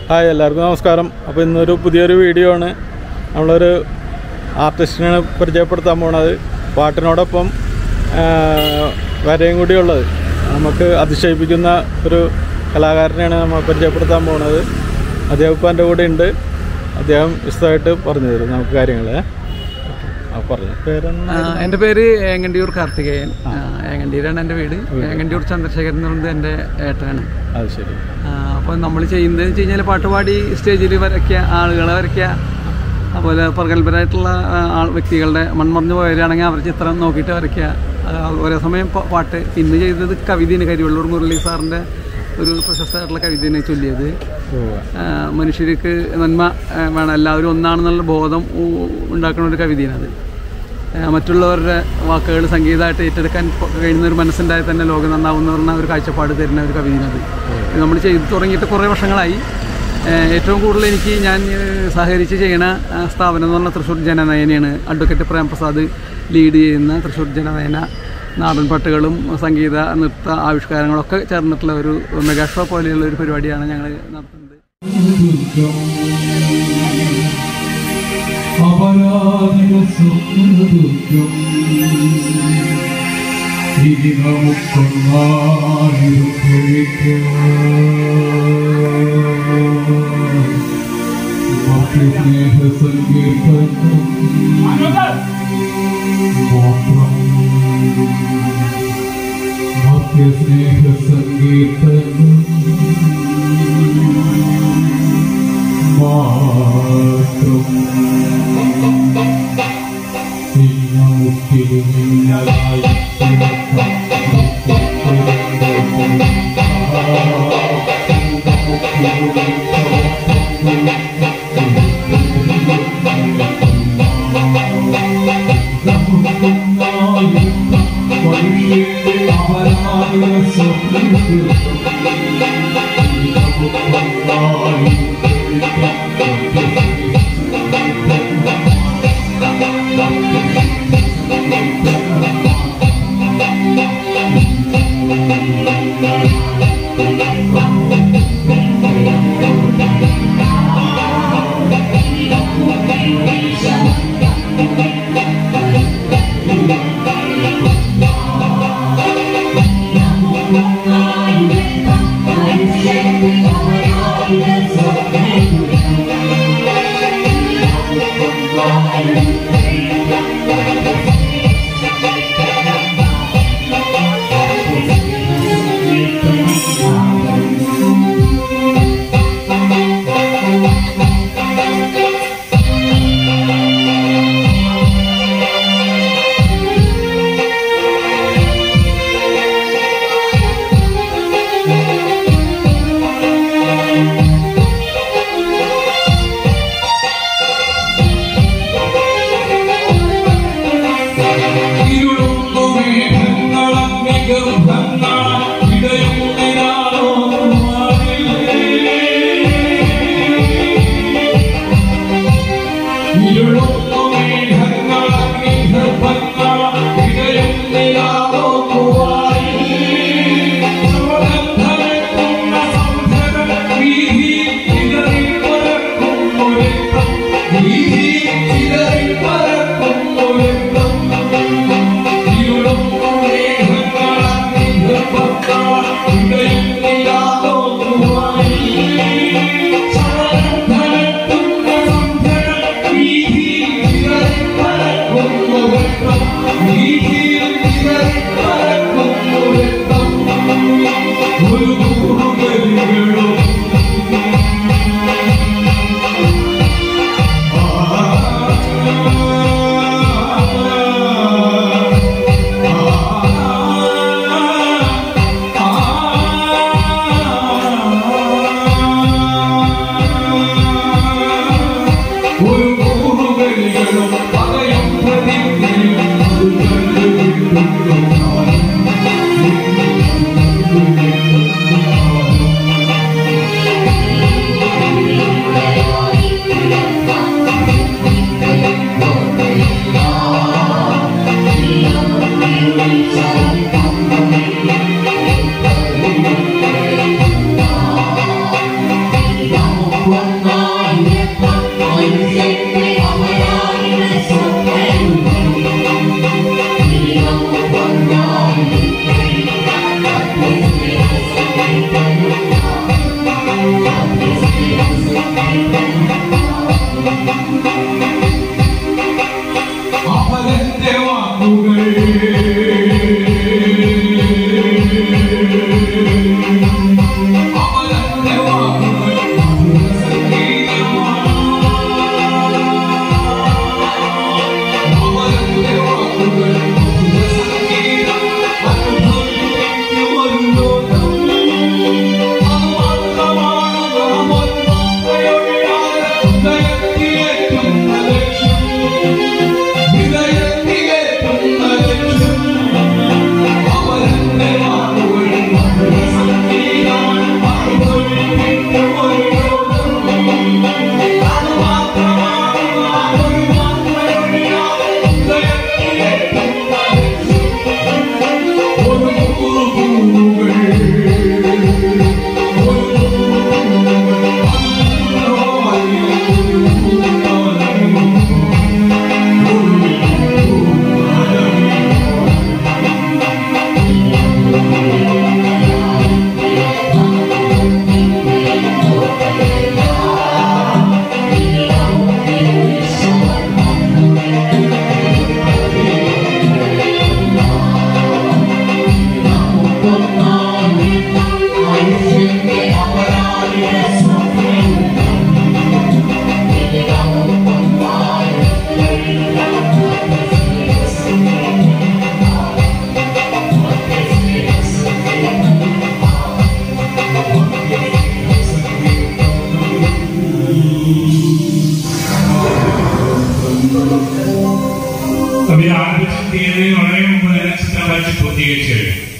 hi എല്ലാവർക്കും നമസ്കാരം അപ്പോൾ ഇന്നൊരു പുതിയൊരു വീഡിയോ ആണ് നമ്മളൊരു ആർട്ടിസ്റ്റിനാണ് പരിചയപ്പെടുത്താൻ പോണത് പാട്ടിനോടൊപ്പം ആ, വരയും കൂടി ഉള്ളത് നമുക്ക് അതിശയിപ്പിക്കുന്ന ഒരു കലാകാരനെയാണ് നമ്മൾ പരിചയപ്പെടുത്താൻ പോണത് അദ്ദേഹം ഇപ്പം എൻ്റെ കൂടെ ഉണ്ട് അദ്ദേഹം വിശദമായിട്ട് പറഞ്ഞു തരും നമുക്ക് കാര്യങ്ങൾ ആ പറഞ്ഞു പേരെന്ന് ആ, എൻ്റെ പേര് ഏങ്ങണ്ടിയൂർ കാർത്തികേയൻ ആ, ഏങ്ങണ്ടിയൂരാണ് എൻ്റെ വീട് ഏങ്ങണ്ടിയൂർ ചന്ദ്രശേഖരൻ എന്ന് പറയുന്നത് എൻ്റെ ഏട്ടനാണ് അത് ശരി അപ്പോൾ നമ്മൾ ചെയ്യുന്നത് വെച്ച് കഴിഞ്ഞാൽ പാട്ടുപാടി സ്റ്റേജിൽ വരയ്ക്കുക ആളുകളെ വരയ്ക്കുക അതുപോലെ പ്രഗത്ഭരായിട്ടുള്ള ആ, ആൾ വ്യക്തികളുടെ മൺമറഞ്ഞു പോയവരാണെങ്കിൽ അവർ ചിത്രം നോക്കിയിട്ട് വരയ്ക്കുക ആ, ഒരേ സമയം പ- പാട്ട് ഇന്ന് ചെയ്തത് കവിതയാണ് കരിവള്ളൂർ മുരളി സാറിൻ്റെ ഒരു പ്രശസ്തമായിട്ടുള്ള കവിതയാണ് ചൊല്ലിയത് ഓ ആ, മനുഷ്യർക്ക് നന്മ ആ, വേണം എല്ലാവരും ഒന്നാണെന്നുള്ള ബോധം ഉ- ഉണ്ടാക്കുന്ന ഒരു കവിതയാണത് ആ, മറ്റുള്ളവരുടെ വാക്കുകൾ സംഗീതമായിട്ട് ഏറ്റെടുക്കാൻ പ- കഴിയുന്ന ഒരു മനസ്സുണ്ടായാൽ തന്നെ ലോകം നന്നാവുന്ന പറഞ്ഞ ഒരു കാഴ്ചപ്പാട് തരുന്ന ഒരു കവിതയാണത് ഇത് നമ്മൾ ചെയ്തു തുടങ്ങിയിട്ട് കുറേ വർഷങ്ങളായി ആ, ഏറ്റവും കൂടുതൽ എനിക്ക് ഞാൻ ആ, സഹകരിച്ച് ചെയ്യണ ആ, സ്ഥാപനം എന്ന് പറഞ്ഞാൽ തൃശ്ശൂർ ജനനയനയാണ് അഡ്വക്കേറ്റ് പ്രേംപ്രസാദ് ലീഡ് ചെയ്യുന്ന തൃശ്ശൂർ ജനനയന നാടൻ പാട്ടുകളും സംഗീത നൃത്ത ആവിഷ്കാരങ്ങളൊക്കെ ചേർന്നിട്ടുള്ള ഒരു മെഗാ ഷോ പോലെയുള്ള ഒരു പരിപാടിയാണ് ഞങ്ങൾ നടത്തുന്നത് അപരാധിക സ്വപ്നദുഃഖം ഇനി നമുക്കൊന്നായിരുന്നില്ല സങ്കീർത്തനം മാത്രം മധ്യസ്നേഹ സങ്കീർത്തനം മാത്രം തിരുമുക്കിലുമില്ലാതായി കവിത ആരംഭിച്ച തീയതി വളരെ മുമ്പ് തന്നെ ചിത്രം വരച്ച് പൂർത്തീകരിച്ചു കഴിഞ്ഞു